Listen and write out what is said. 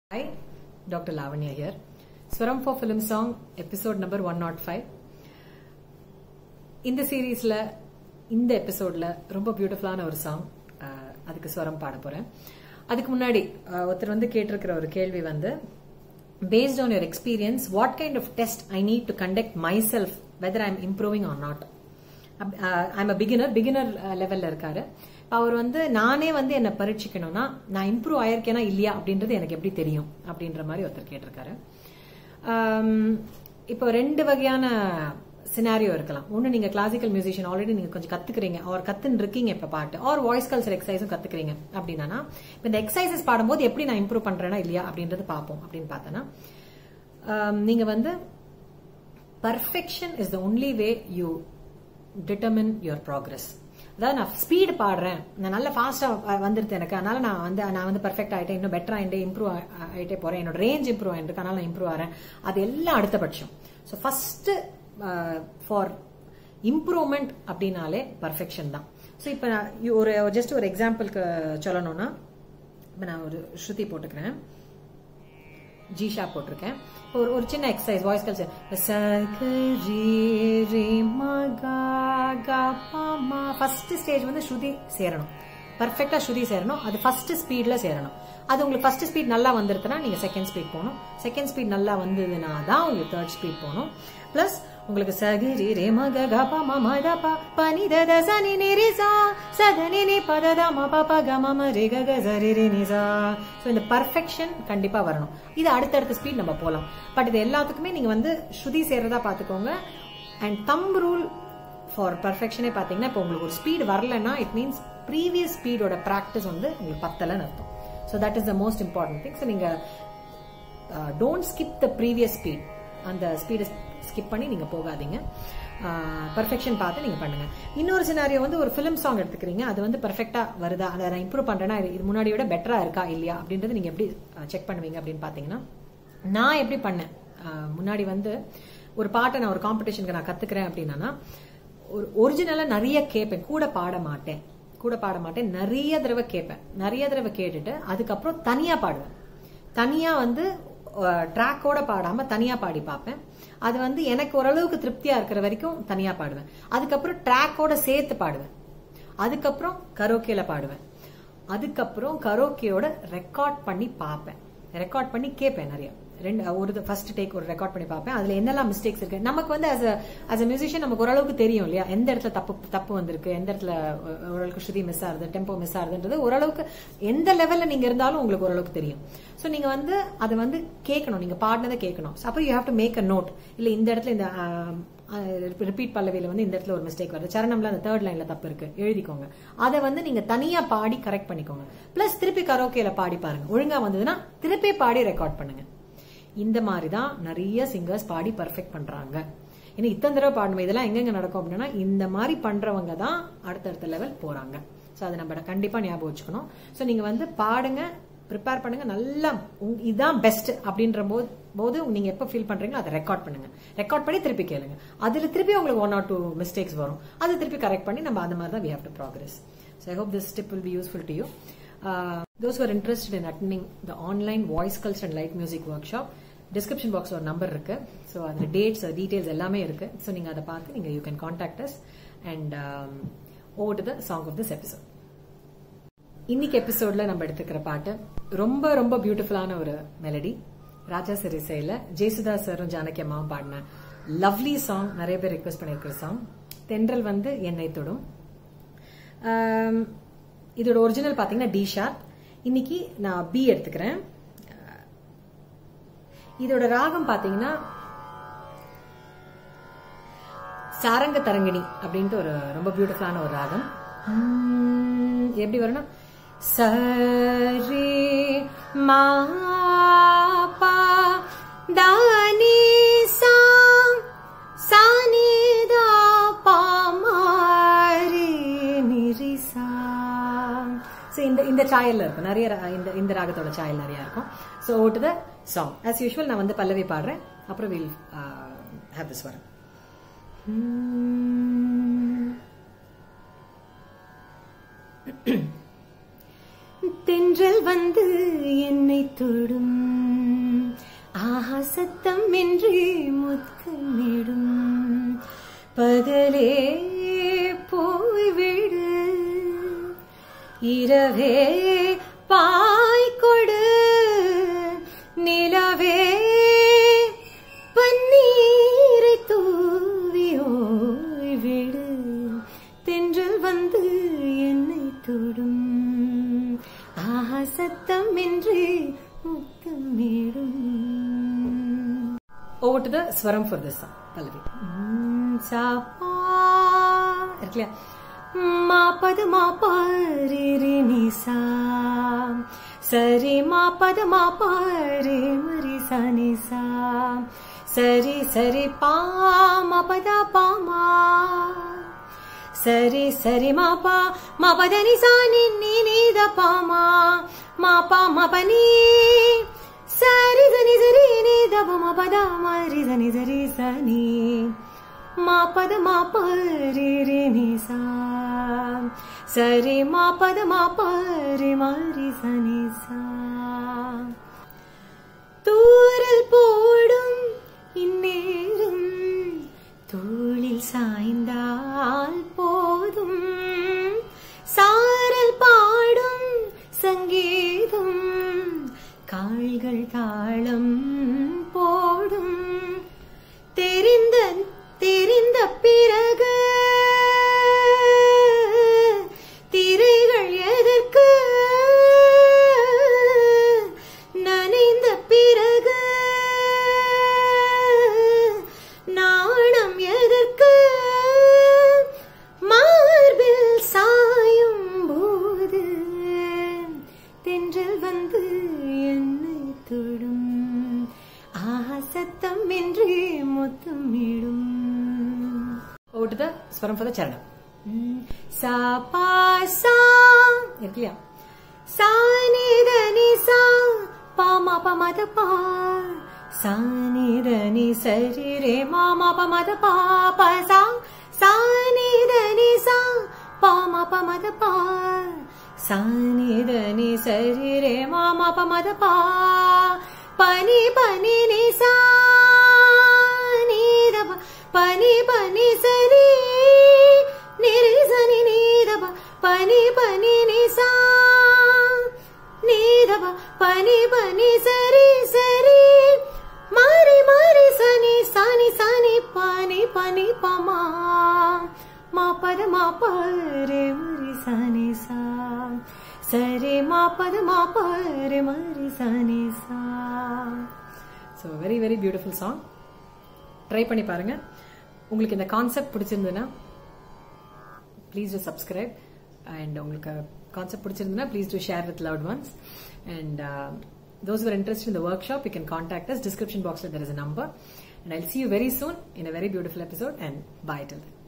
Hi, Dr. Lavanya here. Swaram for Film Song, episode number 105. இந்த சீரீஸ்ல இந்த எபிசோட்ல ரொம்ப பியூட்டிஃபுல்லான ஒரு சாங் அதுக்கு ஸ்வரம் பாட போறேன் அதுக்கு முன்னாடி அஹ், ஒருத்தர் வந்து கேட்டிருக்கிற ஒரு கேள்வி வந்து based on your experience what kind of test I need to conduct myself whether I am improving or not I'm a beginner beginner லெவல்ல இருக்காரு அவர் வந்து நானே வந்து என்ன பரீட்சிக்கணும்னா நான் இம்ப்ரூவ் ஆயிருக்கேனா இல்லையா அப்படின்றது எனக்கு எப்படி தெரியும் அப்படின்ற மாதிரி ஒருத்தர் கேட்டிருக்காரு ஆம், இப்போ ரெண்டு வகையான சினாரியோ இருக்கலாம் ஒன்னு நீங்க கிளாசிக்கல் மியூசிஷியன் ஆல்ரெடி நீங்க கொஞ்சம் கத்துக்கிறீங்க ஆர் கத்துன்னு இருக்கீங்க இப்ப பாட்டு ஆர் வாய்ஸ் கல்ச்சர் எக்ஸசைஸும் கத்துக்கிறீங்க அப்படின்னா இப்ப இந்த எக்ஸசைசஸ் பாடும்போது எப்படி நான் இம்ப்ரூவ் பண்றேனா இல்லையா அப்படின்றது பார்ப்போம் அப்படின்னு பார்த்தோன்னா ஆம், நீங்க வந்து perfection is the only way you determine your progress அதாவது நான் ஸ்பீடு பாடுறேன் நான் நல்ல ஃபாஸ்டா வந்துருது எனக்கு அதனால நான் வந்து நான் வந்து பர்ஃபெக்ட் ஆயிட்டேன் இன்னும் பெட்டர் ஆயிட்டே இம்ப்ரூவ் ஆயிட்டே போறேன் என்னோட ரேஞ்ச் இம்ப்ரூவ் ஆயிருக்கு அதனால நான் இம்ப்ரூவ் ஆறேன் அது எல்லாம் அடுத்தபட்சம் ஸோ ஃபர்ஸ்ட் ஃபார் இம்ப்ரூவ்மெண்ட் அப்படின்னாலே பர்ஃபெக்ஷன் தான் ஸோ இப்போ ஒரு ஜஸ்ட் ஒரு எக்ஸாம்பிளுக்கு சொல்லணும்னா இப்போ நான் ஒரு ஸ்ருதி போட்டுக்கிறேன் ஜி ஷாப் போட்டிருக்கேன் இப்போ ஒரு ஒரு சின்ன exercise voice culture first stage வந்து ஸ்ருதி சேரணும் பர்ஃபெக்டா ஸ்ருதி சேரணும் அது ஃபர்ஸ்ட் ஸ்பீட்ல சேரணும் அது உங்களுக்கு ஃபர்ஸ்ட் ஸ்பீட் நல்லா வந்துருதுன்னா நீங்க செகண்ட் ஸ்பீட் போகணும் செகண்ட் ஸ்பீட் நல்லா வந்ததுன்னா தான் உங்களுக்கு தேர்ட் ஸ்பீட் போகணும் பிளஸ் உங்களுக்கு சகிரி ரே மக க ப ம ம த ப ப நி த த ச நி நி ரி சா ச த நி நி ப த த ம ப ப க ம ம ரி க க ச ரி ரி நி சா ஸோ இந்த பர்ஃபெக்ஷன் கண்டிப்பா வரணும் இது அடுத்தடுத்த ஸ்பீட் நம்ம போகலாம் பட் இது எல்லாத்துக்குமே நீங்க வந்து ஸ்ருதி சேர்றதா பாத்துக்கோங்க அண்ட் தம் ரூல் ஃபார் பர்ஃபெக்ஷனே பாத்தீங்கன்னா இப்போ உங்களுக்கு ஒரு ஸ்பீட் வரலன்னா இட் மீன்ஸ் ப்ரீவியஸ் ஸ்பீடோட ப்ராக்டிஸ் வந்து உங்களுக்கு பத்தலன்னு அர்த்தம் so that is the most important thing so நீங்க don't skip the previous speed அந்த ஸ்பீடை ஸ்கிப் பண்ணி நீங்க போகாதீங்க பர்ஃபெக்ஷன் பார்த்து நீங்க பண்ணுங்க இன்னொரு சினாரியோ வந்து ஒரு ஃபிலிம் சாங் எடுத்துக்கிறீங்க அது வந்து பர்ஃபெக்டா வருதா அதை நான் இம்ப்ரூவ் பண்றேன்னா இது இது முன்னாடி விட பெட்டரா இருக்கா இல்லையா அப்படின்றது நீங்க எப்படி செக் பண்ணுவீங்க அப்படின்னு பாத்தீங்கன்னா நான் எப்படி பண்ணேன் அஹ், முன்னாடி வந்து ஒரு பாட்டை நான் ஒரு காம்படிஷனுக்கு நான் கத்துக்கிறேன் அப்படின்னா ஒரு ஒரிஜினலா நிறைய கேட்பேன் கூட பாட மாட்டேன் கூட பாட மாட்டேன் நிறைய தடவை கேட்பேன் நிறைய தடவை கேட்டுட்டு அதுக்கப்புறம் தனியா பாடுவேன் தனியா வந்து ட்ராக்கோட பாடாம தனியா பாடி பார்ப்பேன் அது வந்து எனக்கு ஓரளவுக்கு திருப்தியா இருக்கிற வரைக்கும் தனியா பாடுவேன் அதுக்கப்புறம் ட்ராக்கோட சேர்த்து பாடுவேன் அதுக்கப்புறம் கரோக்கேல பாடுவேன் அதுக்கப்புறம் கரோக்கேயோட ரெக்கார்ட் பண்ணி பார்ப்பேன் ரெக்கார்ட் பண்ணி கேட்பேன் நிறைய ரெண்டு ஒரு ஃபர்ஸ்ட் டேக் ஒரு ரெக்கார்ட் பண்ணி பார்ப்பேன் அதுல என்னெல்லாம் மிஸ்டேக்ஸ் இருக்கு நமக்கு வந்து as a as a musician நமக்கு ஓரளவுக்கு தெரியும் இல்லையா எந்த இடத்துல தப்பு தப்பு வந்திருக்கு எந்த இடத்துல ஒ- ஓரளவுக்கு ஸ்ருதி மிஸ் ஆகுது டெம்போ மிஸ் ஆகுதுன்றது ஓரளவுக்கு எந்த லெவல்ல நீங்க இருந்தாலும் உங்களுக்கு ஓரளவுக்கு தெரியும் சோ நீங்க வந்து அதை வந்து கேட்கணும் நீங்க பாடினதை கேட்கணும் அப்போ you have to make a note இல்ல இந்த இடத்துல இந்த ரிப்பீட் பல்லவியில வந்து இந்த இடத்துல ஒரு மிஸ்டேக் வருது சரணம்ல அந்த தேர்ட் லைன்ல தப்பு இருக்கு எழுதிக்கோங்க அதை வந்து நீங்க தனியா பாடி கரெக்ட் பண்ணிக்கோங்க பிளஸ் திருப்பி கரோக்கேல பாடி பாருங்க ஒழுங்கா வந்ததுன்னா திருப்பி பாடி ரெக்கார்ட் பண்ணுங்க இந்த மாதிரி தான் நிறைய சிங்கர்ஸ் பாடி பர்ஃபெக்ட் பண்றாங்க ஏன்னா இத்தனை தடவை பாடணும் இதெல்லாம் எங்கெங்க நடக்கும் அப்படின்னா இந்த மாதிரி பண்றவங்க தான் அடுத்தடுத்த லெவல் போறாங்க ஸோ அதை நம்ம கண்டிப்பா ஞாபகம் வச்சுக்கணும் ஸோ நீங்க வந்து பாடுங்க ப்ரிப்பேர் பண்ணுங்க நல்லா உங்க- இதுதான் பெஸ்ட் அப்படின்ற போது போது நீங்க எப்ப ஃபீல் பண்றீங்களோ அதை ரெக்கார்ட் பண்ணுங்க ரெக்கார்ட் பண்ணி திருப்பி கேளுங்க அதுல திருப்பி உங்களுக்கு ஒன் ஆர் டூ மிஸ்டேக்ஸ் வரும் அதை திருப்பி கரெக்ட் பண்ணி நம்ம அந்த மாதிரி தான் we have to progress so I hope this tip will be useful to you those are interested in attending the online voice culture and light music workshop description box ஒரு number இருக்கு so அதுல dates details எல்லாமே இருக்கு so நீங்க அதை பார்த்து நீங்க you can contact us and over to the song of this episode இன்னைக்கு எபிசோட்ல நம்ம எடுத்துக்கிற பாட்டு ரொம்ப ரொம்ப பியூட்டிஃபுல்லான ஒரு மெலடி ராஜா சிறிசையில ஜெயசுதா சாரும் ஜானகி அம்மாவும் பாடின லவ்லி சாங் நிறைய பேர் ரிக்வெஸ்ட் பண்ணியிருக்கிற சாங் தென்றல் வந்து என்னை தொடும் ஆம், இதோட ஒரிஜினல் பாத்தீங்கன்னா டி ஷார்ப் இன்னைக்கு நான் பி எடுத்துக்கிறேன் இதோட ராகம் பாத்தீங்கன்னா சாரங்க தரங்கிணி அப்படின்ட்டு ஒரு ரொம்ப பியூட்டிஃபுல்லான ஒரு ராகம் உம், எப்படி வரும்னா சரி மா பா தானி சா சானி தா பா மாரி நிரி சா ஸோ இந்த இந்த சாயல்ல இருக்கும் நிறைய ரா- இந்த இந்த ராகத்தோட சாயல் நிறைய இருக்கும் ஸோ ஓட்டு த சாங் ஆஸ் யூஷுவல் நான் வந்து பல்லவி பாடுறேன் அப்புறம் வில் ஹேவ் திஸ் வரேன் தென்றல் வந்து என்னை தொடும் ஆசத்தம் என்று முத்தமிடும் பகலே போய்விடு இரவே பாய்கொடு நிலவே பன்னீரை தூவி ஓய்விடு தென்றல் வந்து என்னை தொடும் ஆஹா சத்தம் என்று முத்தமிடும் over to the swaram for this song pallavi mm, sa pa இருக்குல்லையா மா பத மா பாரி ரி நி சா சரி மா பத மா பாரி மரி சா நி சா சரி சரி பா மா பத பா மா சரி சரி மா பா மா பத நி சா நி நி நி த பா மா மா பா மா ப நீ சரி சனி சரி நீ தப மா பத மா ரி சனி சரி சனி மா பத மா பரி ரி நி சா சரி மா பத மா பரி மா ரி சனி சா தூரல் போடும் இந்நேரம் தோளில் சாய்ந்தால் போதும் சாரல் பாடும் சங்கீதம் கால்கள் தாளம் போடும் தெரிந்த தெரிந்த பிறகு திரைகள் எதற்கு நனைந்த பிறகு நாணம் எதற்கு மார்பில் சாயும் போது தென்றல் வந்து என்னை தொடும் ஆசத்தம் என்று முத்தமிடும் ஓட்டு த ஸ்வரம் for the சரணம் சா பா சா இருக்கு இல்லையா சா நீ த நீ சா பா மா பா ம த பா சா நீ த நீ சரி ரே மா மா பா ம த பா பா சா சா நீ த நீ சா பா மா பா ம த பா சா நீ த நீ சரி ரே மா மா பா ம த பா பனி பனி நி சா நீ த ப பனி பனி சரி நிரி சனி நீ த ப பனி பனி நி சா நீ த ப பனி பனி சரி சரி மாரி மாரி சனி சனி சனி பனி பனி பமா மா பத மா பரே மரி சனி சா சரி மா பத மா பரே மரி சனி சா so very very beautiful song try பண்ணி பாருங்க உங்களுக்கு இந்த கான்செப்ட் பிடிச்சிருந்ததுன்னா ப்ளீஸ் டு சப்ஸ்கிரைப் அண்ட் உங்களுக்கு கான்செப்ட் பிடிச்சிருந்ததுன்னா please do share with loved ones and those who are interested in the workshop, you can contact us. Description box, there is a number. And I'll see you very soon in a very beautiful episode. And bye till then.